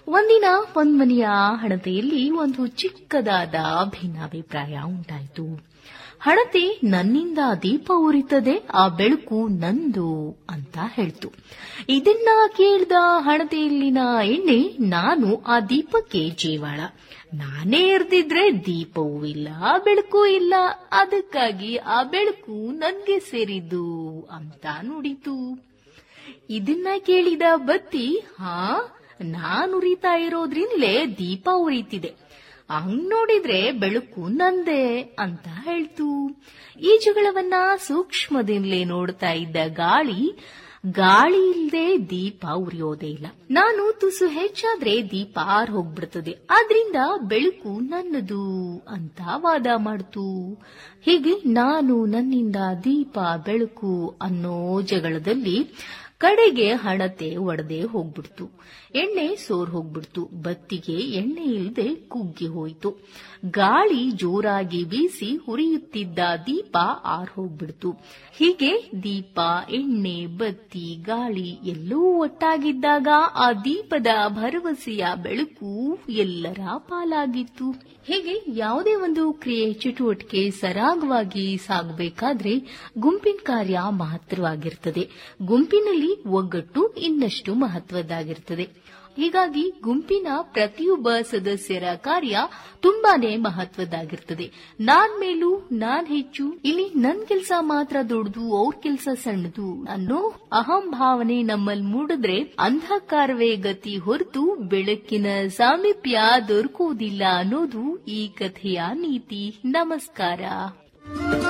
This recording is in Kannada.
ಒಂದಿನ ಒಂದ್ಮನೆಯ ಹಣತೆಯಲ್ಲಿ ಒಂದು ಚಿಕ್ಕದಾದ ಭಿನ್ನಾಭಿಪ್ರಾಯ ಉಂಟಾಯಿತು ಹಣತೆ ನನ್ನಿಂದ ದೀಪ ಉರಿತದೆ ಆ ಬೆಳಕು ನಂದು ಅಂತ ಹೇಳ್ತು ಇದನ್ನ ಕೇಳಿದ ಹಣತೆಯಲ್ಲಿನ ಎಣ್ಣೆ ನಾನು ಆ ದೀಪಕ್ಕೆ ಜೀವಾಳ ನಾನೇ ಇರ್ದಿದ್ರೆ ದೀಪವೂ ಇಲ್ಲ ಬೆಳಕು ಇಲ್ಲ ಅದಕ್ಕಾಗಿ ಆ ಬೆಳಕು ನನ್ಗೆ ಸೇರಿದ್ದು ಅಂತ ನುಡಿತು ಇದನ್ನ ಕೇಳಿದ ಬತ್ತಿ ಹಾ ನಾನ್ ಉರಿತಾ ಇರೋದ್ರಿಂದಲೇ ದೀಪ ಉರಿತಿದೆ ಹಂಗ್ ನೋಡಿದ್ರೆ ಬೆಳಕು ನಂದೇ ಅಂತ ಹೇಳ್ತು ಈ ಜಗಳವನ್ನ ಸೂಕ್ಷ್ಮದಿಂದಲೇ ನೋಡ್ತಾ ಇದ್ದ ಗಾಳಿ ಗಾಳಿ ಇಲ್ದೆ ದೀಪ ಉರಿಯೋದೇ ಇಲ್ಲ ನಾನು ತುಸು ಹೆಚ್ಚಾದ್ರೆ ದೀಪ ಆರ್ ಹೋಗ್ಬಿಡ್ತದೆ ಆದ್ರಿಂದ ಬೆಳಕು ನನ್ನದು ಅಂತ ವಾದ ಮಾಡ್ತು ಹೀಗೆ ನಾನು ನನ್ನಿಂದ ದೀಪ ಬೆಳಕು ಅನ್ನೋ ಜಗಳದಲ್ಲಿ ಕಡೆಗೆ ಹಣತೆ ಒಡೆದೇ ಹೋಗ್ಬಿಡ್ತು ಎಣ್ಣೆ ಸೋರ್ ಹೋಗ್ಬಿಡ್ತು ಬತ್ತಿಗೆ ಎಣ್ಣೆ ಇಲ್ಲದೆ ಕುಗ್ಗಿ ಹೋಯಿತು ಗಾಳಿ ಜೋರಾಗಿ ಬೀಸಿ ಹುರಿಯುತ್ತಿದ್ದ ದೀಪ ಆರ್ ಹೋಗ್ಬಿಡ್ತು ಹೀಗೆ ದೀಪ ಎಣ್ಣೆ ಬತ್ತಿ ಗಾಳಿ ಎಲ್ಲವೂ ಒಟ್ಟಾಗಿದ್ದಾಗ ಆ ದೀಪದ ಭರವಸೆಯ ಬೆಳಕು ಎಲ್ಲರ ಪಾಲಾಗಿತ್ತು ಹೀಗೆ ಯಾವುದೇ ಒಂದು ಕ್ರಿಯೆ ಚಟುವಟಿಕೆ ಸರಾಗವಾಗಿ ಸಾಗಬೇಕಾದ್ರೆ ಗುಂಪಿನ ಕಾರ್ಯ ಮಹತ್ತರವಾಗಿರ್ತದೆ ಗುಂಪಿನಲ್ಲಿ ಒಗ್ಗಟ್ಟು ಇನ್ನಷ್ಟು ಮಹತ್ವದ್ದಾಗಿರ್ತದೆ ಹೀಗಾಗಿ ಗುಂಪಿನ ಪ್ರತಿಯೊಬ್ಬ ಸದಸ್ಯರ ಕಾರ್ಯ ತುಂಬಾನೇ ಮಹತ್ವದ್ದಾಗಿರ್ತದೆ ನಾನ್ ಮೇಲೂ ನಾನ್ ಹೆಚ್ಚು ಇಲ್ಲಿ ನನ್ ಕೆಲಸ ಮಾತ್ರ ದೊಡ್ಡದು ಅವ್ರ ಕೆಲಸ ಸಣ್ಣದು ಅನ್ನೋ ಅಹಂ ಭಾವನೆ ನಮ್ಮಲ್ಲಿ ಮೂಡಿದ್ರೆ ಅಂಧಕಾರವೇ ಗತಿ ಹೊರತು ಬೆಳಕಿನ ಸಾಮೀಪ್ಯ ದೊರಕುವುದಿಲ್ಲ ಅನ್ನೋದು ಈ ಕಥೆಯ ನೀತಿ ನಮಸ್ಕಾರ